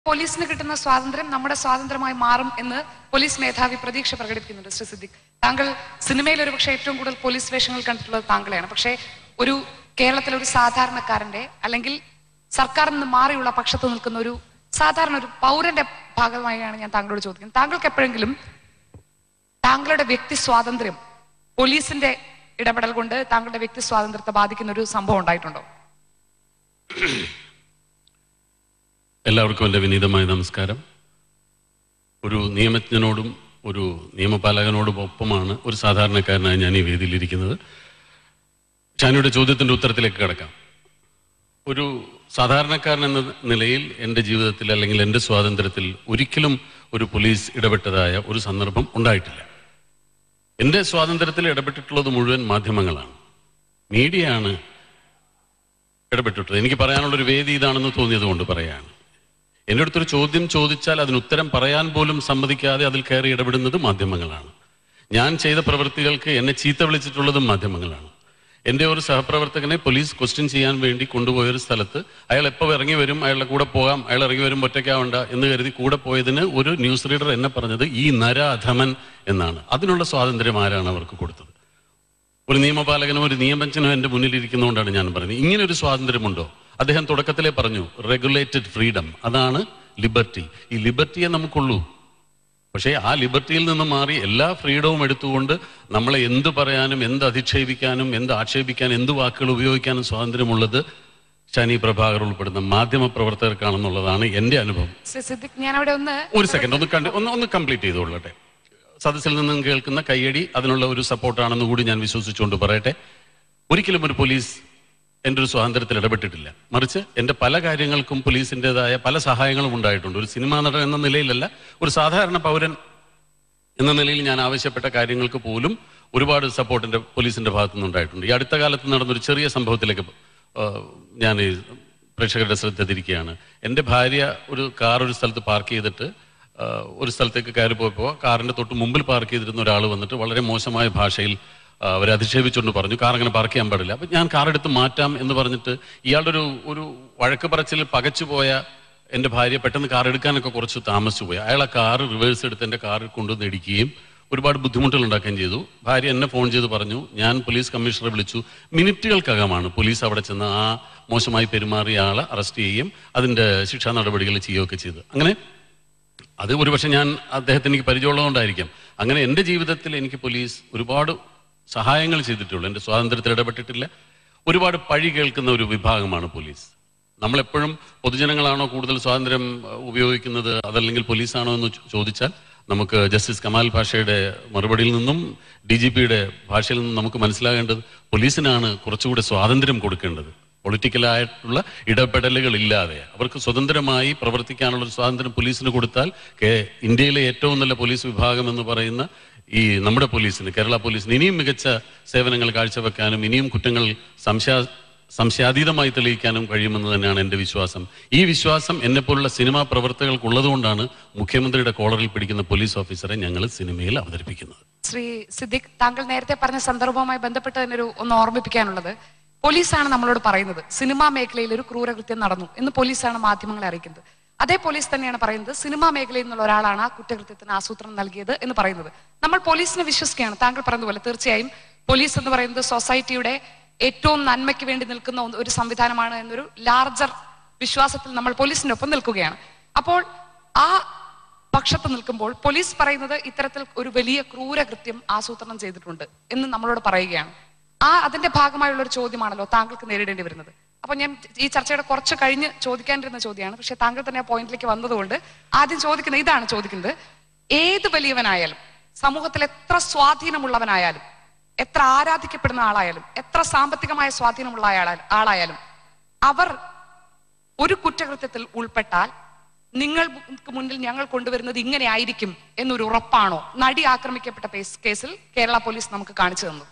പോലീസിന് കിട്ടുന്ന സ്വാതന്ത്ര്യം നമ്മുടെ സ്വാതന്ത്ര്യമായി മാറും എന്ന് പോലീസ് മേധാവി പ്രതീക്ഷ പ്രകടിപ്പിക്കുന്നുണ്ട് ശ്രീ സിദ്ദിഖ് താങ്കൾ സിനിമയിൽ ഒരുപക്ഷെ ഏറ്റവും കൂടുതൽ പോലീസ് വേഷങ്ങൾ കണ്ടിട്ടുള്ളത് താങ്കളെയാണ് പക്ഷേ ഒരു കേരളത്തിലെ ഒരു സാധാരണക്കാരന്റെ അല്ലെങ്കിൽ സർക്കാരിൽ നിന്ന് മാറിയുള്ള പക്ഷത്ത് നിൽക്കുന്ന ഒരു സാധാരണ ഒരു പൗരന്റെ ഭാഗമായാണ് ഞാൻ താങ്കളോട് ചോദിക്കുന്നത് താങ്കൾക്ക് എപ്പോഴെങ്കിലും താങ്കളുടെ വ്യക്തി സ്വാതന്ത്ര്യം പോലീസിന്റെ ഇടപെടൽ കൊണ്ട് താങ്കളുടെ വ്യക്തി സ്വാതന്ത്ര്യത്തെ ബാധിക്കുന്ന ഒരു സംഭവം ഉണ്ടായിട്ടുണ്ടോ എല്ലാവർക്കും എൻ്റെ വിനീതമായ നമസ്കാരം ഒരു നിയമജ്ഞനോടും ഒരു നിയമപാലകനോടും ഒപ്പമാണ് ഒരു സാധാരണക്കാരനായി ഞാൻ ഈ വേദിയിലിരിക്കുന്നത് ഷാനിയുടെ ചോദ്യത്തിൻ്റെ ഉത്തരത്തിലേക്ക് കിടക്കാം ഒരു സാധാരണക്കാരൻ എന്ന നിലയിൽ എൻ്റെ ജീവിതത്തിൽ അല്ലെങ്കിൽ എൻ്റെ സ്വാതന്ത്ര്യത്തിൽ ഒരിക്കലും ഒരു പോലീസ് ഇടപെട്ടതായ ഒരു സന്ദർഭം ഉണ്ടായിട്ടില്ല എൻ്റെ സ്വാതന്ത്ര്യത്തിൽ ഇടപെട്ടിട്ടുള്ളത് മുഴുവൻ മാധ്യമങ്ങളാണ് മീഡിയയാണ് ഇടപെട്ടിട്ടുള്ളത് എനിക്ക് പറയാനുള്ളൊരു വേദി ഇതാണെന്ന് തോന്നിയത് കൊണ്ട് പറയാണ് എൻ്റെ അടുത്തൊരു ചോദ്യം ചോദിച്ചാൽ അതിന് ഉത്തരം പറയാൻ പോലും സമ്മതിക്കാതെ അതിൽ കയറി ഇടപെടുന്നത് മാധ്യമങ്ങളാണ് ഞാൻ ചെയ്ത പ്രവൃത്തികൾക്ക് എന്നെ ചീത്ത വിളിച്ചിട്ടുള്ളതും മാധ്യമങ്ങളാണ് എൻ്റെ ഒരു സഹപ്രവർത്തകനെ പോലീസ് ക്വസ്റ്റ്യൻ ചെയ്യാൻ വേണ്ടി കൊണ്ടുപോയ ഒരു സ്ഥലത്ത് അയാൾ എപ്പോൾ ഇറങ്ങി വരും അയാളുടെ കൂടെ പോകാം അയാൾ ഇറങ്ങി വരും ഒറ്റയ്ക്കാവണ്ട എന്ന് കരുതി കൂടെ പോയതിന് ഒരു ന്യൂസ് റീഡർ എന്നെ പറഞ്ഞത് ഈ നരാധമൻ എന്നാണ് അതിനുള്ള സ്വാതന്ത്ര്യം ആരാണ് അവർക്ക് കൊടുത്തത് ഒരു നിയമപാലകനോ ഒരു നിയമജ്ഞനോ എൻ്റെ മുന്നിലിരിക്കുന്നതുകൊണ്ടാണ് ഞാൻ പറയുന്നത് ഇങ്ങനെ ഒരു സ്വാതന്ത്ര്യമുണ്ടോ അദ്ദേഹം തുടക്കത്തിലേ പറഞ്ഞു റെഗുലേറ്റഡ് ഫ്രീഡം അതാണ് ലിബർട്ടി ഈ ലിബർട്ടിയെ നമുക്കുള്ളൂ പക്ഷേ ആ ലിബർട്ടിയിൽ നിന്ന് മാറി എല്ലാ ഫ്രീഡവും എടുത്തുകൊണ്ട് നമ്മളെ എന്ത് പറയാനും എന്ത് അധിക്ഷേപിക്കാനും എന്ത് ആക്ഷേപിക്കാനും എന്ത് വാക്കുകൾ ഉപയോഗിക്കാനും സ്വാതന്ത്ര്യമുള്ളത് ശനി പ്രഭാകർ ഉൾപ്പെടുന്ന മാധ്യമ പ്രവർത്തകർക്കാണെന്നുള്ളതാണ് എൻ്റെ അനുഭവം ശ്രീ സിദ്ദിഖ് ഞാൻ അവിടെ ഒന്ന് ഒരു സെക്കൻഡ് ഒന്ന് കണ്ട് ഒന്ന് ഒന്ന് കംപ്ലീറ്റ് ചെയ്തോളട്ടെ സദസ്സിൽ നിന്നും കേൾക്കുന്ന കയ്യടി അതിനുള്ള ഒരു സപ്പോർട്ടാണെന്ന് കൂടി ഞാൻ വിശ്വസിച്ചുകൊണ്ട് പറയട്ടെ ഒരിക്കലും ഒരു പോലീസ് എൻ്റെ ഒരു സ്വാതന്ത്ര്യത്തിൽ ഇടപെട്ടിട്ടില്ല മറിച്ച് എൻ്റെ പല കാര്യങ്ങൾക്കും പോലീസിൻ്റെതായ പല സഹായങ്ങളും ഉണ്ടായിട്ടുണ്ട് ഒരു സിനിമാ നടൻ എന്ന നിലയിലല്ല ഒരു സാധാരണ പൗരൻ എന്ന നിലയിൽ ഞാൻ ആവശ്യപ്പെട്ട കാര്യങ്ങൾക്ക് പോലും ഒരുപാട് സപ്പോർട്ടിന്റെ പോലീസിന്റെ ഭാഗത്തു നിന്നുണ്ടായിട്ടുണ്ട് ഈ അടുത്ത കാലത്ത് നടന്നൊരു ചെറിയ സംഭവത്തിലേക്ക് ആ, ഞാൻ ഈ പ്രേക്ഷകരുടെ ശ്രദ്ധ തിരിക്കുകയാണ് എൻ്റെ ഭാര്യ ഒരു കാർ ഒരു സ്ഥലത്ത് പാർക്ക് ചെയ്തിട്ട് ആ, ഒരു സ്ഥലത്തേക്ക് കയറി പോയപ്പോൾ കാറിന്റെ തൊട്ട് മുമ്പിൽ പാർക്ക് ചെയ്തിരുന്ന ഒരാൾ വന്നിട്ട് വളരെ മോശമായ ഭാഷയിൽ ആ, അവരെ അധിക്ഷേപിച്ചുകൊണ്ട് പറഞ്ഞു കാർ അങ്ങനെ പാർക്ക് ചെയ്യാൻ പാടില്ല അപ്പം ഞാൻ കാർ എടുത്ത് മാറ്റാം എന്ന് പറഞ്ഞിട്ട് ഇയാളുടെ ഒരു ഒരു വഴക്ക് പറച്ചിൽ പകച്ചുപോയ എൻ്റെ ഭാര്യ പെട്ടെന്ന് കാർ എടുക്കാനൊക്കെ കുറച്ച് താമസിച്ചു പോയി അയാൾ ആ കാർ റിവേഴ്സ് എടുത്ത് എൻ്റെ കാറിൽ കൊണ്ടുവന്ന് ഇടിക്കുകയും ഒരുപാട് ബുദ്ധിമുട്ടുകൾ ഉണ്ടാക്കുകയും ചെയ്തു ഭാര്യ എന്നെ ഫോൺ ചെയ്ത് പറഞ്ഞു ഞാൻ പോലീസ് കമ്മീഷണറെ വിളിച്ചു മിനിറ്റുകൾക്കകമാണ് പോലീസ് അവിടെ ചെന്ന് ആ മോശമായി പെരുമാറിയ ആളെ അറസ്റ്റ് ചെയ്യുകയും അതിൻ്റെ ശിക്ഷാ നടപടികൾ ചെയ്യുകയൊക്കെ ചെയ്തു അങ്ങനെ അത് ഒരുപക്ഷെ ഞാൻ അദ്ദേഹത്തിന് എനിക്ക് പരിചയമുള്ളതുകൊണ്ടായിരിക്കാം അങ്ങനെ എൻ്റെ ജീവിതത്തിൽ എനിക്ക് പോലീസ് ഒരുപാട് സഹായങ്ങൾ ചെയ്തിട്ടുള്ളൂ എൻ്റെ സ്വാതന്ത്ര്യത്തിൽ ഇടപെട്ടിട്ടില്ല ഒരുപാട് പഴി കേൾക്കുന്ന ഒരു വിഭാഗമാണ് പോലീസ് നമ്മളെപ്പോഴും പൊതുജനങ്ങളാണോ കൂടുതൽ സ്വാതന്ത്ര്യം അഹ്, ഉപയോഗിക്കുന്നത് അതല്ലെങ്കിൽ പോലീസാണോ എന്ന് ചോ- ചോദിച്ചാൽ നമുക്ക് ജസ്റ്റിസ് കമാൽ ഭാഷയുടെ മറുപടിയിൽ നിന്നും ഡി ജി പിയുടെ ഭാഷയിൽ നിന്നും നമുക്ക് മനസ്സിലാകേണ്ടത് പോലീസിനാണ് കുറച്ചുകൂടെ സ്വാതന്ത്ര്യം കൊടുക്കേണ്ടത് പൊളിറ്റിക്കലായിട്ടുള്ള ഇടപെടലുകൾ ഇല്ലാതെ അവർക്ക് സ്വതന്ത്രമായി പ്രവർത്തിക്കാനുള്ള ഒരു സ്വാതന്ത്ര്യം പോലീസിന് കൊടുത്താൽ കേ- ഇന്ത്യയിലെ ഏറ്റവും നല്ല പോലീസ് വിഭാഗം എന്ന് പറയുന്ന ഈ നമ്മുടെ പോലീസിന് കേരള പോലീസിന് ഇനിയും മികച്ച സേവനങ്ങൾ കാഴ്ചവെക്കാനും ഇനിയും കുറ്റങ്ങൾ സംശയ സംശയാതീതമായി തെളിയിക്കാനും കഴിയുമെന്ന് തന്നെയാണ് എൻ്റെ വിശ്വാസം ഈ വിശ്വാസം എന്നെ പോലുള്ള സിനിമാ പ്രവർത്തകർക്കുള്ളതുകൊണ്ടാണ് മുഖ്യമന്ത്രിയുടെ കോളറിൽ പിടിക്കുന്ന പോലീസ് ഓഫീസറെ ഞങ്ങൾ സിനിമയിൽ അവതരിപ്പിക്കുന്നത് ശ്രീ സിദ്ദിഖ് താങ്കൾ നേരത്തെ പറഞ്ഞ സന്ദർഭവുമായി ബന്ധപ്പെട്ട് തന്നെ ഒരു ഒന്ന് ഓർമ്മിപ്പിക്കാനുള്ളത് പോലീസാണ് നമ്മളോട് പറയുന്നത് സിനിമാ മേഖലയിൽ ഒരു ക്രൂരകൃത്യം നടന്നു എന്ന് പോലീസാണ് മാധ്യമങ്ങളെ അറിയിക്കുന്നത് അതേ പോലീസ് തന്നെയാണ് പറയുന്നത് സിനിമാ മേഖലയിൽ നിന്നുള്ള ഒരാളാണ് ആ കുറ്റകൃത്യത്തിന് ആസൂത്രണം നൽകിയത് എന്ന് പറയുന്നത് നമ്മൾ പോലീസിനെ വിശ്വസിക്കുകയാണ് താങ്കൾ പറഞ്ഞതുപോലെ തീർച്ചയായും പോലീസ് എന്ന് പറയുന്നത് സൊസൈറ്റിയുടെ ഏറ്റവും നന്മയ്ക്ക് വേണ്ടി നിൽക്കുന്ന ഒന്ന് ഒരു സംവിധാനമാണ് എന്നൊരു ലാർജർ വിശ്വാസത്തിൽ നമ്മൾ പോലീസിന്റെ ഒപ്പം നിൽക്കുകയാണ് അപ്പോൾ ആ പക്ഷത്ത് നിൽക്കുമ്പോൾ പോലീസ് പറയുന്നത് ഇത്തരത്തിൽ ഒരു വലിയ ക്രൂരകൃത്യം ആസൂത്രണം ചെയ്തിട്ടുണ്ട് എന്ന് നമ്മളോട് പറയുകയാണ് ആ അതിന്റെ ഭാഗമായുള്ള ഒരു ചോദ്യമാണല്ലോ താങ്കൾക്ക് നേരിടേണ്ടി വരുന്നത് അപ്പൊ ഞാൻ ഈ ചർച്ചയുടെ കുറച്ച് കഴിഞ്ഞ് ചോദിക്കാനിരുന്ന ചോദ്യമാണ് പക്ഷെ താങ്കൾ തന്നെ ആ പോയിന്റിലേക്ക് വന്നതുകൊണ്ട് ആദ്യം ചോദിക്കുന്നത് ഇതാണ് ചോദിക്കുന്നത് ഏത് വലിയവനായാലും സമൂഹത്തിൽ എത്ര സ്വാധീനമുള്ളവനായാലും എത്ര ആരാധിക്കപ്പെടുന്ന ആളായാലും എത്ര സാമ്പത്തികമായ സ്വാധീനമുള്ള ആളാ- ആളായാലും അവർ ഒരു കുറ്റകൃത്യത്തിൽ ഉൾപ്പെട്ടാൽ നിങ്ങൾക്ക് മുന്നിൽ ഞങ്ങൾ കൊണ്ടുവരുന്നത് ഇങ്ങനെ ആയിരിക്കും എന്നൊരു ഉറപ്പാണോ നടി ആക്രമിക്കപ്പെട്ട പേസ്- കേസിൽ കേരള പോലീസ് നമുക്ക് കാണിച്ചു തന്നത്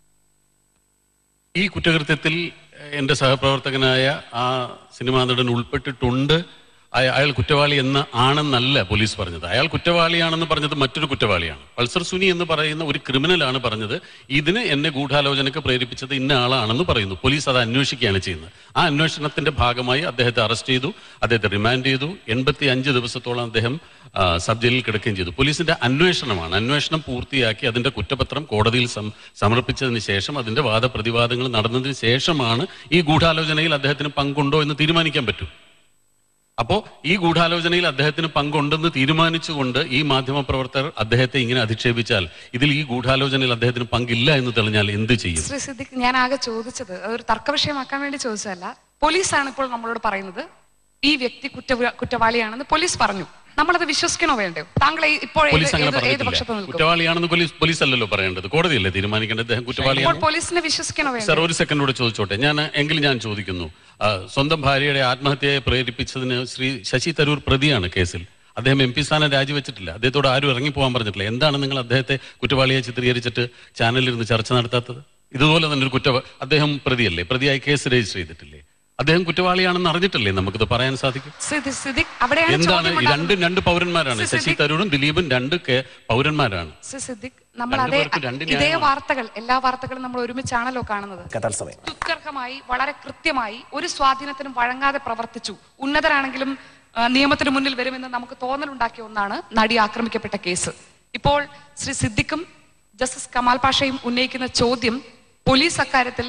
ഈ കുറ്റകൃത്യത്തിൽ എൻ്റെ സഹപ്രവർത്തകനായ ആ സിനിമാ നടൻ ഉൾപ്പെട്ടിട്ടുണ്ട് അയ- അയാൾ കുറ്റവാളി എന്ന് ആണെന്നല്ല പോലീസ് പറഞ്ഞത് അയാൾ കുറ്റവാളിയാണെന്ന് പറഞ്ഞത് മറ്റൊരു കുറ്റവാളിയാണ് പൾസർ സുനി എന്ന് പറയുന്ന ഒരു ക്രിമിനലാണ് പറഞ്ഞത് ഇതിന് എന്നെ ഗൂഢാലോചനയ്ക്ക് പ്രേരിപ്പിച്ചത് ഇന്ന ആളാണെന്ന് പറയുന്നു പോലീസ് അത് അന്വേഷിക്കുകയാണ് ചെയ്യുന്നത് ആ അന്വേഷണത്തിന്റെ ഭാഗമായി അദ്ദേഹത്തെ അറസ്റ്റ് ചെയ്തു അദ്ദേഹത്തെ റിമാൻഡ് ചെയ്തു എൺപത്തി അഞ്ച് ദിവസത്തോളം അദ്ദേഹം ആ, സബ് ജയിലിൽ കിടക്കുകയും ചെയ്തു പോലീസിന്റെ അന്വേഷണമാണ് അന്വേഷണം പൂർത്തിയാക്കി അതിന്റെ കുറ്റപത്രം കോടതിയിൽ സം- സമർപ്പിച്ചതിന് ശേഷം അതിന്റെ വാദപ്രതിവാദങ്ങൾ നടന്നതിന് ശേഷമാണ് ഈ ഗൂഢാലോചനയിൽ അദ്ദേഹത്തിന് പങ്കുണ്ടോ എന്ന് തീരുമാനിക്കാൻ പറ്റൂ അപ്പോ ഈ ഗൂഢാലോചനയിൽ അദ്ദേഹത്തിന് പങ്കുണ്ടെന്ന് തീരുമാനിച്ചുകൊണ്ട് ഈ മാധ്യമപ്രവർത്തകർ അദ്ദേഹത്തെ ഇങ്ങനെ അധിക്ഷേപിച്ചാൽ ഇതിൽ ഈ ഗൂഢാലോചനയിൽ അദ്ദേഹത്തിന് പങ്കില്ല എന്ന് തെളിഞ്ഞാൽ എന്ത് ചെയ്യും ശ്രീ സിദ്ദിഖ് ഞാൻ ആകെ ചോദിച്ചത് അതൊരു തർക്ക വിഷയമാക്കാൻ വേണ്ടി ചോദിച്ചതല്ല പോലീസാണ് ഇപ്പോൾ നമ്മളോട് പറയുന്നത് ഈ വ്യക്തി കുറ്റ കുറ്റവാളിയാണെന്ന് പോലീസ് പറഞ്ഞു നമ്മളത് വിശ്വസിക്കണോ വേണ്ടയോ താങ്കൾ ഈ- ഇപ്പോൾ ഏത് പോലീസ് അങ്ങനെ ഏത് ഏത് പറഞ്ഞിട്ടില്ല പക്ഷത്ത് നിൽക്കും കുറ്റവാളിയാണെന്ന് പോലീസ് പോലീസ് അല്ലല്ലോ പറയേണ്ടത് കോടതിയല്ലേ തീരുമാനിക്കേണ്ടത് അദ്ദേഹം ഇപ്പോൾ കുറ്റവാളിയാണ് പോലീസിനെ വിശ്വസിക്കണോ സാർ വേണ്ടയോ ഒരു സെക്കൻഡ് കൂടെ ചോദിച്ചോട്ടെ ഞാൻ എങ്കിലും ഞാൻ ചോദിക്കുന്നു ആ, സ്വന്തം ഭാര്യയുടെ ആത്മഹത്യയെ പ്രേരിപ്പിച്ചതിന് ശ്രീ ശശി തരൂർ പ്രതിയാണ് കേസിൽ അദ്ദേഹം എം പി സ്ഥാനം രാജിവെച്ചിട്ടില്ല അദ്ദേഹത്തോട് ആരും ഇറങ്ങിപ്പോകാൻ പറഞ്ഞിട്ടില്ല എന്താണ് നിങ്ങൾ അദ്ദേഹത്തെ കുറ്റവാളിയെ ചിത്രീകരിച്ചിട്ട് ചാനലിരുന്ന് ചർച്ച നടത്താത്തത് ഇതുപോലെ തന്നെ ഒരു കുറ്റ അദ്ദേഹം പ്രതിയല്ലേ പ്രതിയായി കേസ് രജിസ്റ്റർ ചെയ്തിട്ടില്ലേ അദ്ദേഹം കുറ്റവാളിയാണെന്ന് അറിഞ്ഞിട്ടല്ലേ നമുക്കിത് പറയാൻ സാധിക്കും സിദ്ദിഖ് സിദ്ദിഖ് അവിടെയാണ് എന്താണ് ചോദ്യം ഈ രണ്ട് രണ്ട് പൗരന്മാരാണ് ശ്രീ ശശി തരൂരും ദിലീപും രണ്ട് കേ- പൗരന്മാരാണ് ശ്രീ സിദ്ദിഖ് നമ്മൾ അതേ രണ്ടുപേർക്കും രണ്ട് ഇതേ ന്യായമാണ്. വാർത്തകൾ എല്ലാ വാർത്തകളും നമ്മൾ ഒരുമിച്ചാണല്ലോ കാണുന്നത് തത്സമയം സ്തുത്യർഹമായി വളരെ കൃത്യമായി ഒരു സ്വാധീനത്തിനും വഴങ്ങാതെ പ്രവർത്തിച്ചു ഉന്നതരാണെങ്കിലും ആ, നിയമത്തിന് മുന്നിൽ വരുമെന്ന് നമുക്ക് തോന്നലുണ്ടാക്കിയ ഒന്നാണ് നടി ആക്രമിക്കപ്പെട്ട കേസ് ഇപ്പോൾ ശ്രീ സിദ്ദിഖും ജസ്റ്റിസ് കമാൽ പാഷയും ഉന്നയിക്കുന്ന ചോദ്യം പോലീസ് അക്കാര്യത്തിൽ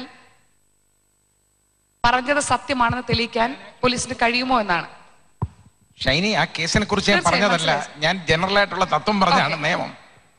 പറഞ്ഞത് സത്യമാണെന്ന് തെളിയിക്കാൻ പോലീസിന് കഴിയുമോ എന്നാണ് ഷൈനി ആ കേസിനെ കുറിച്ച് ഞാൻ തീർച്ചയായും, പറഞ്ഞതല്ല ഞാൻ ജനറൽ ആയിട്ടുള്ള തത്വം പറഞ്ഞാണ് Okay. നിയമം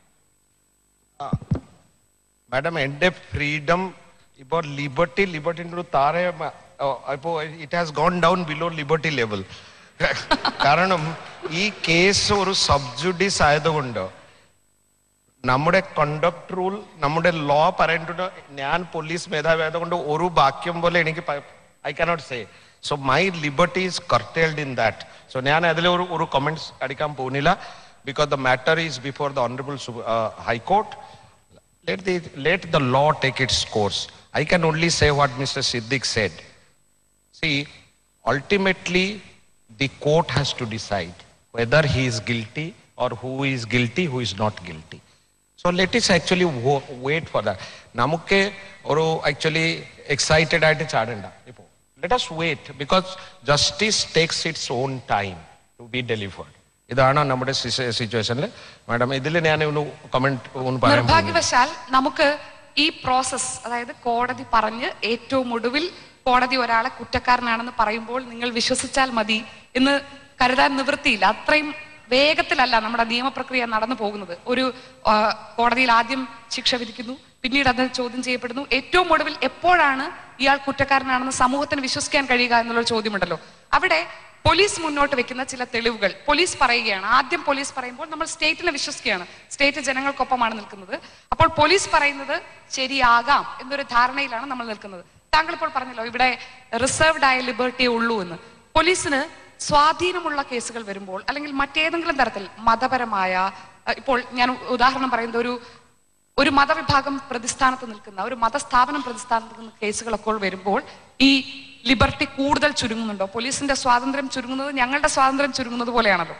മാഡം എൻ്റെ ഫ്രീഡം ഇപ്പോൾ ലിബർട്ടി ലിബർട്ടിൻ്റെ ഒരു താഴെ ഇപ്പോൾ it has gone down below liberty level കാരണം ഈ കേസ് ഒരു സബ്ജുഡീസ് ആയതുകൊണ്ട് നമ്മുടെ കണ്ടക്ട് റൂൾ നമ്മുടെ ലോ പറയുന്നുണ്ട് ഞാൻ പോലീസ് മേധാവി ആയതുകൊണ്ട് ഒരു വാക്യം പോലെ എനിക്ക് I cannot say so my liberty is curtailed in that so ഞാൻ അതിൽ ഒരു ഒരു കമന്റ്സ് അടിക്കാൻ പോകുന്നില്ല because the matter is before the honourable high court let the let the law take its course i can only say what mr siddiq said see ultimately the court has to decide whether he is guilty or who is guilty who is not guilty so let us actually wo- wait for that നമുക്ക് ഒരു actually excited ആയിട്ട് ചാടണ്ട ഇപ്പോൾ let us wait because justice takes its own time to be delivered ഇതാണ് നമ്മുടെ സിറ്റുവേഷനിൽ madam ഇതിൽ ഞാൻ ഒന്ന് കമന്റ് ഒന്ന് പറയാൻ പോകുന്നു. നിർഭാഗ്യവശാൽ നമുക്ക് ഈ പ്രോസസ് അതായത് കോടതി പറഞ്ഞ് ഏറ്റവും ഒടുവിൽ കോടതി ഒരാളെ കുറ്റക്കാരനാണെന്ന് പറയുമ്പോൾ നിങ്ങൾ വിശ്വസിച്ചാൽ മതി എന്ന് കരുതാൻ നിവൃത്തിയില്ല അത്രയും വേഗത്തിലല്ല നമ്മുടെ നിയമപ്രക്രിയ നടന്നു പോകുന്നത് ഒരു ആ, കോടതിയിൽ ആദ്യം ശിക്ഷ വിധിക്കുന്നു പിന്നീട് അത് ചോദ്യം ചെയ്യപ്പെടുന്നു ഏറ്റവും ഒടുവിൽ എപ്പോഴാണ് ഇയാൾ കുറ്റക്കാരനാണെന്ന് സമൂഹത്തിന് വിശ്വസിക്കാൻ കഴിയുക എന്നുള്ള ചോദ്യമുണ്ടല്ലോ അവിടെ പോലീസ് മുന്നോട്ട് വെക്കുന്ന ചില തെളിവുകൾ പോലീസ് പറയുകയാണ് ആദ്യം പോലീസ് പറയുമ്പോൾ നമ്മൾ സ്റ്റേറ്റിനെ വിശ്വസിക്കുകയാണ് സ്റ്റേറ്റ് ജനങ്ങൾക്കൊപ്പമാണ് നിൽക്കുന്നത് അപ്പോൾ പോലീസ് പറയുന്നത് ശരിയാകാം എന്നൊരു ധാരണയിലാണ് നമ്മൾ നിൽക്കുന്നത് താങ്കൾ ഇപ്പോൾ പറഞ്ഞല്ലോ ഇവിടെ റിസർവ്ഡ് ആയ ലിബർട്ടിയേ ഉള്ളൂ എന്ന് പോലീസിന് സ്വാധീനമുള്ള കേസുകൾ വരുമ്പോൾ അല്ലെങ്കിൽ മറ്റേതെങ്കിലും തരത്തിൽ മതപരമായ അഹ് ഇപ്പോൾ ഞാൻ ഉദാഹരണം പറയുന്നത് ഒരു ഒരു മതവിഭാഗം പ്രതിസ്ഥാനത്ത് നിൽക്കുന്ന ഒരു മതസ്ഥാപനം പ്രതിസ്ഥാനത്ത് നിൽക്കുന്ന കേസുകളൊക്കെ വരുമ്പോൾ ഈ ലിബർട്ടി കൂടുതൽ ചുരുങ്ങുന്നുണ്ടോ പോലീസിന്റെ സ്വാതന്ത്ര്യം ചുരുങ്ങുന്നത് ഞങ്ങളുടെ സ്വാതന്ത്ര്യം ചുരുങ്ങുന്നത് പോലെയാണല്ലോ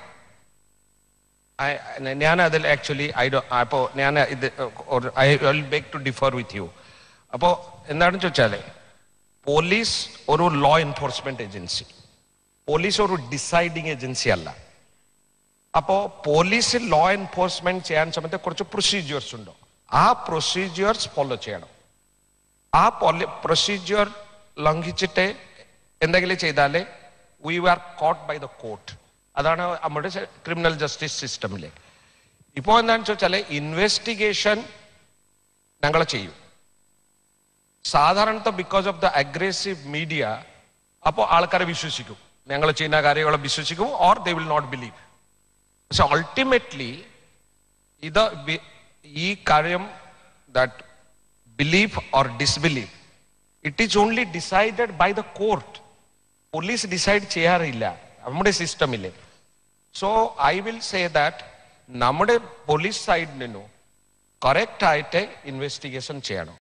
I- ഞാൻ അതിൽ ആക്ച്വലി ഐ ഡോ അപ്പോൾ ഞാൻ ഇത് I will beg to differ with you അപ്പോൾ എന്താണെന്ന് ചോദിച്ചാൽ പോലീസ് ഒരു ലോ എൻഫോഴ്സ്മെന്റ് ഏജൻസി പോലീസ് ഒരു ഡിസൈഡിങ് ഏജൻസി അല്ല അപ്പോൾ പോലീസ് ലോ എൻഫോഴ്സ്മെന്റ് ചെയ്യാൻ സമയത്ത് കുറച്ച് പ്രൊസീജിയേഴ്സ് ഉണ്ടോ ആ പ്രൊസീജിയേഴ്സ് ഫോളോ ചെയ്യണം ആ പ്രൊസീജിയർ ലംഘിച്ചിട്ട് എന്തെങ്കിലും ചെയ്താലേ we are caught by the court അതാണ് നമ്മുടെ ക്രിമിനൽ ജസ്റ്റിസ് സിസ്റ്റമിലെ ഇപ്പോൾ എന്താണെന്ന് വെച്ചാൽ ഇൻവെസ്റ്റിഗേഷൻ ഞങ്ങൾ ചെയ്യും സാധാരണത്തെ because of the aggressive media അപ്പോൾ ആൾക്കാരെ വിശ്വസിക്കും ഞങ്ങൾ ചെയ്യുന്ന കാര്യങ്ങളെ വിശ്വസിക്കും or they will not believe പക്ഷെ അൾട്ടിമേറ്റ്ലി ഇത് വി- ഈ കാര്യം that believe or disbelieve it is only decided by the court police decide ചെയ്യാറില്ല നമ്മുടെ സിസ്റ്റമില്ലേ so I will say that നമ്മുടെ പോലീസ് സൈഡിൽ നിന്നും കറക്റ്റ് ആയിട്ട് ഇൻവെസ്റ്റിഗേഷൻ ചെയ്യണം